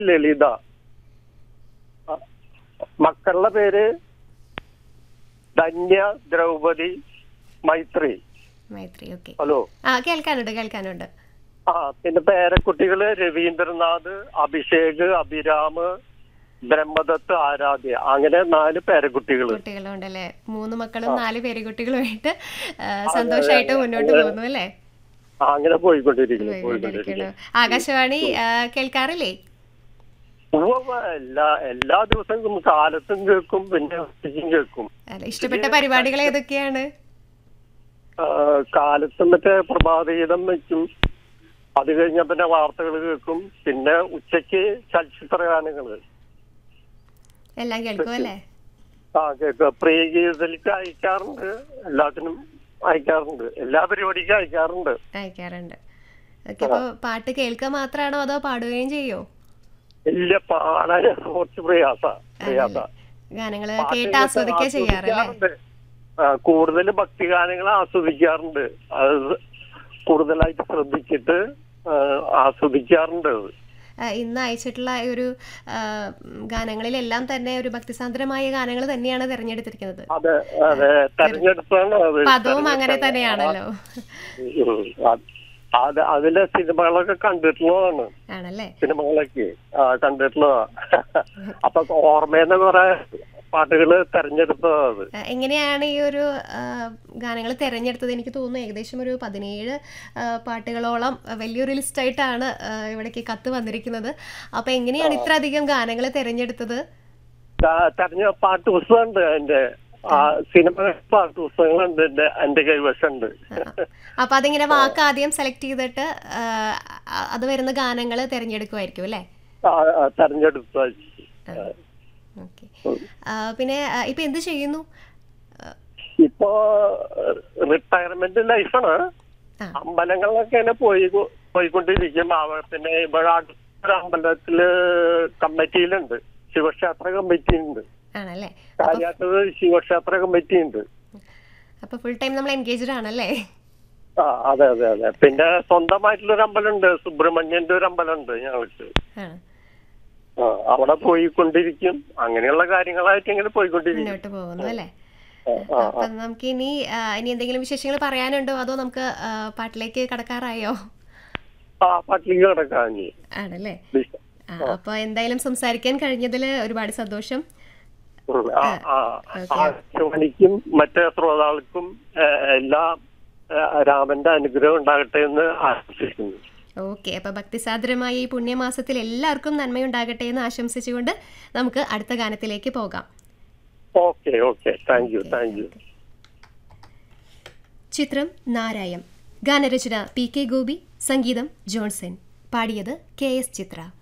ലളിത ആ, മക്കളുടെ പേര് ധന്യ ദ്രൗപദി മൈത്രി മൈത്രി ഓക്കെ ഹലോ ആ കേൾക്കാനുണ്ട് കേൾക്കാനുണ്ട് ആ പിന്നെ പേരക്കുട്ടികള് രവീന്ദ്രനാഥ് അഭിഷേക് അഭിരാമ് ബ്രഹ്മദത്ത് ആരാധ്യ അങ്ങനെ നാല് പേരക്കുട്ടികള് കുട്ടികളുണ്ടല്ലേ മൂന്ന് മക്കളും നാല് പേരുകുട്ടികളുമായിട്ട് ആ, സന്തോഷമായിട്ട് മുന്നോട്ട് പോകുന്നു അല്ലേ ആ, അങ്ങനെ പോയിക്കൊണ്ടിരിക്കുന്നു പോയിക്കൊണ്ടിരിക്കുന്നു പോയിക്കൊണ്ടിരിക്കുന്നു ആകാശവാണി ആ, കേൾക്കാറില്ലേ ഉവ്വ് എല്ലാ എല്ലാ ദിവസവും കാലത്തും കേൾക്കും പിന്നെ ഉച്ചയ്ക്കും കേൾക്കും അല്ല ഇഷ്ടപ്പെട്ട പരിപാടികൾ ഏതൊക്കെയാണ് ആ, കാലത്ത് മറ്റേ പ്രഭാതഗീതം വെക്കും അത് കഴിഞ്ഞ പിന്നെ വാർത്തകൾ കേൾക്കും പിന്നെ ഉച്ചയ്ക്ക് ചലച്ചിത്ര ഗാനങ്ങള് എല്ലാം കേൾക്കും അല്ലേ ആ കേൾക്കും പ്രിയ ഗീതത്തിലേക്ക് അയക്കാറുണ്ട് എല്ലാത്തിനും അയക്കാറുണ്ട് എല്ലാ പരിപാടിക്കും അയക്കാറുണ്ട് അയക്കാറുണ്ട് ഓക്കെ അപ്പൊ പാട്ട് കേൾക്കുക മാത്രമാണോ അതോ പാടുകയും ചെയ്യോ ഇല്ല പാടാൻ കുറച്ച് പ്രയാസ പ്രയാസ ഗാനങ്ങള് കേട്ട് ആസ്വദിക്കുക ചെയ്യാറല്ലേ കൂടുതൽ ഭക്തിഗാനങ്ങൾ ആസ്വദിക്കാറുണ്ട് അത് കൂടുതലായിട്ട് ശ്രദ്ധിച്ചിട്ട് ആ, ആസ്വദിക്കാറുണ്ട് അത് ആ, ഇന്ന് അയച്ചിട്ടുള്ള ഈ ഒരു ആ, ഉം, ഗാനങ്ങളിലെല്ലാം തന്നെ ഒരു ഭക്തിസാന്ദ്രമായ ഗാനങ്ങൾ തന്നെയാണ് തിരഞ്ഞെടുത്തിരിക്കുന്നത് അതെ അതെ തെരഞ്ഞെടുപ്പാണ് അത് പദവും അങ്ങനെ തന്നെയാണല്ലോ ഉം. അത് അത് അതിലെ സിനിമകളൊക്കെ കണ്ടിട്ടുള്ളതാണ് ആണല്ലേ സിനിമകളൊക്കെ ആ കണ്ടിട്ടുള്ളതാ അപ്പൊ ഓർമ്മയെന്ന് കുറെ പാട്ടുകള് തെരഞ്ഞെടുത്തതാ അത് ആ, എങ്ങനെയാണ് ഈ ഒരു ഗാനങ്ങൾ തിരഞ്ഞെടുത്തത് എനിക്ക് തോന്നുന്നു ഏകദേശം ഒരു പതിനേഴ് ആ, പാട്ടുകളോളം ആ, വലിയൊരു ലിസ്റ്റായിട്ടാണ് ആ, ഇവിടേക്ക് കത്ത് വന്നിരിക്കുന്നത് അപ്പൊ എങ്ങനെയാണ് ഇത്ര അധികം ഗാനങ്ങൾ തിരഞ്ഞെടുത്തത് ത- തെരഞ്ഞ പാട്ട് പുസ്തകമുണ്ട് എന്റെ ആ സിനിമ പാട്ട് പുസ്തകങ്ങളുണ്ട് എന്റെ എന്റെ കൈവശമുണ്ട് അപ്പൊ അതിങ്ങനെ വാക്ക് ആദ്യം സെലക്ട് ചെയ്തിട്ട് ആ, അ- അത് വരുന്ന ഗാനങ്ങൾ തിരഞ്ഞെടുക്കുമായിരിക്കും അല്ലേ ആ, ആ, തെരഞ്ഞെടുത്ത ഓക്കെ പിന്നെ ആ, ഇപ്പൊ എന്ത് ചെയ്യുന്നു ആ, ഇപ്പോ റിട്ടയർമെന്റ് ലൈഫാണ് ആ. അമ്പലങ്ങളിലൊക്കെ ഇങ്ങനെ പോയി പോയിക്കൊണ്ടിരിക്കും അവ- പിന്നെ ഇവിടെ അടുത്തൊരു അമ്പലത്തില് കമ്മിറ്റിയിലുണ്ട് ശിവക്ഷേത്ര കമ്മിറ്റി ഉണ്ട് ആണല്ലേ കാര്യാട്ടത് ശിവക്ഷേത്ര കമ്മിറ്റി ഉണ്ട് അപ്പൊ ഫുൾ ടൈം നമ്മൾ എൻഗേജ്ഡ് ആണല്ലേ ആ അതെ അതെ അതെ പിന്നെ സ്വന്തമായിട്ടുള്ള ഒരു അമ്പലമുണ്ട് സുബ്രഹ്മണ്യന്റെ ഒരു അമ്പലമുണ്ട് ഞങ്ങൾക്ക് ആണ് ആ, അവിടെ പോയിക്കൊണ്ടിരിക്കും അങ്ങനെയുള്ള കാര്യങ്ങളായിട്ട് ഇങ്ങനെ പോയിക്കൊണ്ടിരിക്കും മുന്നോട്ട് പോകുന്നു അല്ലേ ആ, ആ, അപ്പൊ നമുക്ക് ഇനി ആ, ഇനി എന്തെങ്കിലും വിശേഷങ്ങൾ പറയാനുണ്ടോ അതോ നമുക്ക് ആ, പാട്ടിലേക്ക് കടക്കാറായോ ആ പാട്ടിലേക്ക് കിടക്കാം ഇനി. ആണല്ലേ പ്ലീസ്. ആ, അപ്പൊ എന്തായാലും സംസാരിക്കാൻ കഴിഞ്ഞതിൽ ഒരുപാട് സന്തോഷം ഉം, ആ, ആ, ആകാശവാണിക്കും മറ്റേ ശ്രോതാക്കൾക്കും ഏ, എല്ലാം ഏ, രാമന്റെ അനുഗ്രഹം ഉണ്ടാകട്ടെ എന്ന് ആശംസിക്കുന്നു ഓക്കെ അപ്പൊ ഭക്തിസാദ്രമായ ഈ പുണ്യമാസത്തിൽ എല്ലാവർക്കും നന്മയുണ്ടാകട്ടെ എന്ന് ആശംസിച്ചുകൊണ്ട് നമുക്ക് അടുത്ത ഗാനത്തിലേക്ക് പോകാം okay okay thank you thank you ചിത്രം നാരായം ഗാനരചന പി കെ ഗോപി സംഗീതം ജോൺസൺ പാടിയത് കെ എസ് ചിത്ര